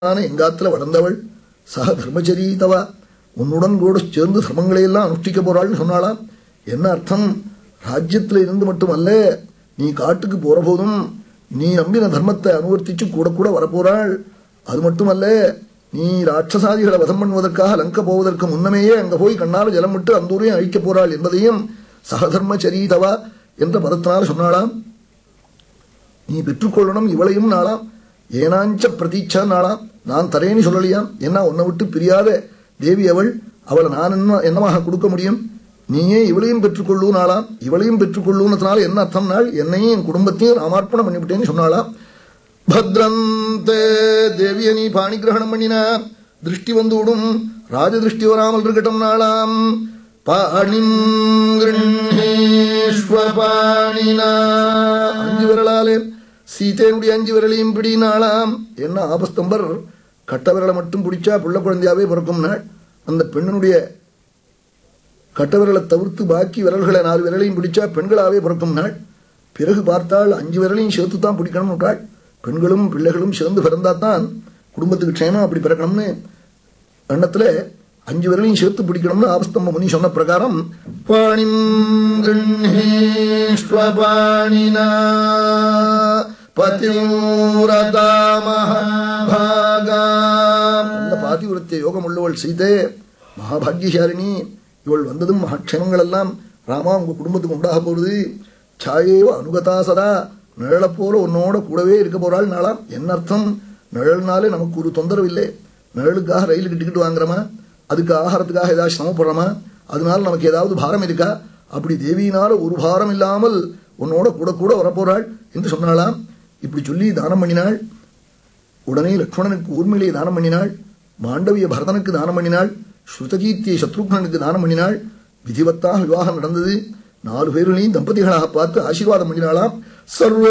நான் எங்காத்துல வளர்ந்தவள் சக தர்மச்சரீதவா உன்னுடன் கூட சேர்ந்து தர்மங்களை எல்லாம் அனுஷ்டிக்க போறாள்னு சொன்னாளாம் என்ன அர்த்தம் ராஜ்யத்துல இருந்து மட்டுமல்ல நீ காட்டுக்கு போற போதும் நீ நம்பின தர்மத்தை அனுவர்த்திச்சு கூட கூட வரப்போறாள் அது மட்டுமல்ல நீ ராட்சசாதிகளை வதம் பண்ணுவதற்காக லங்க போவதற்கு முன்னமேயே அங்க போய் கண்ணால ஜலம் விட்டு அந்த ஊரையும் அழிக்க போறாள் என்பதையும் சகதர்மச்சரீதவா என்ற பதத்தினால் சொன்னாளாம் நீ பெற்றுக்கொள்ளணும் இவளையும் நாளாம் ஏனாஞ்ச பிரதீட்சா நாளாம் நான் தரேன்னு சொல்லலையாம் என்ன உன்னை விட்டு பிரியாத தேவி அவள் அவளை நான் என்ன என்னமாக கொடுக்க முடியும் நீயே இவளையும் பெற்றுக்கொள்ளு நாளாம் இவளையும் பெற்றுக்கொள்ளுனதுனால என்ன அர்த்தம் நாள் என்னையும் என் குடும்பத்தையும் ராமார்ப்பணம் பண்ணிவிட்டேன்னு சொன்னாளாம் பத்ரந்தே தேவிய நீ பாணி கிரகணம் பண்ணினா திருஷ்டி வந்து விடும் ராஜ திருஷ்டி வராமல் இருக்கட்டும் நாளாம் பாணிம் கிருஷ்ணேஸ்வபாணினா அஞ்சு விரலாலே சீதையினுடைய அஞ்சு விரலையும் பிடினாளாம் என்ன ஆபஸ்தம்பர் கட்ட விரலை மட்டும் பிடிச்சா புள்ள குழந்தையாவே பிறக்கும் நாள் அந்த பெண்ணினுடைய கட்ட விரலை தவிர்த்து பாக்கி விரல்களை நாலு விரலையும் பிடிச்சா பெண்களாவே பிறக்கும் நாள் பிறகு பார்த்தால் அஞ்சு விரலையும் சேர்த்து தான் பிடிக்கணும் விட்டாள் பெண்களும் பிள்ளைகளும் சேர்ந்து பிறந்தாதான் குடும்பத்துக்கு க்ஷேமம் அப்படி பிறக்கணும்னு எண்ணத்துல அஞ்சு விரலையும் சேர்த்து பிடிக்கணும்னு ஆபஸ்தம்ப முனி சொன்ன பிரகாரம் பாணிம் கிருஷ்ணேஷ்வபாணினா பதிவிரதா மகாபாகா நல்ல பாதிவிரத்திய யோகம் உள்ளவள் சீதே மகாபாகியசாலினி இவள் வந்ததும் மகாட்சேமங்கள் எல்லாம் ராமா உங்க குடும்பத்துக்கு உண்டாக போகுது சாயேவ அனுகதா சதா நிழலை போல உன்னோட கூடவே இருக்க போறாள் நாளாம் என்ன அர்த்தம் நிழல்னாலே நமக்கு ஒரு தொந்தரவு இல்லை நிழலுக்காக ரயில் டிக்கெட் வாங்குறோமா அதுக்கு ஆகாரத்துக்காக ஏதாவது சிரமப்படுறோமா அதனால நமக்கு ஏதாவது பாரம் இருக்கா அப்படி தேவியினால ஒரு பாரம் இல்லாமல் உன்னோட கூட கூட வரப்போறாள் என்று சொன்னாளாம் இப்படி சொல்லி தானம் பண்ணினாள் உடனே லக்ஷ்மணனுக்கு ஊர்மிளையை தானம் பண்ணினாள் மாண்டவிய பரதனுக்கு தானம் பண்ணினாள் ஸ்ருதகீர்த்தியை சத்ருக்னனுக்கு தானம் பண்ணினாள் விதிவத்தாக விவாகம் நடந்தது நாலு பேர்களையும் தம்பதிகளாக பார்த்து ஆசீர்வாதம் பண்ணினாளாம் சர்வ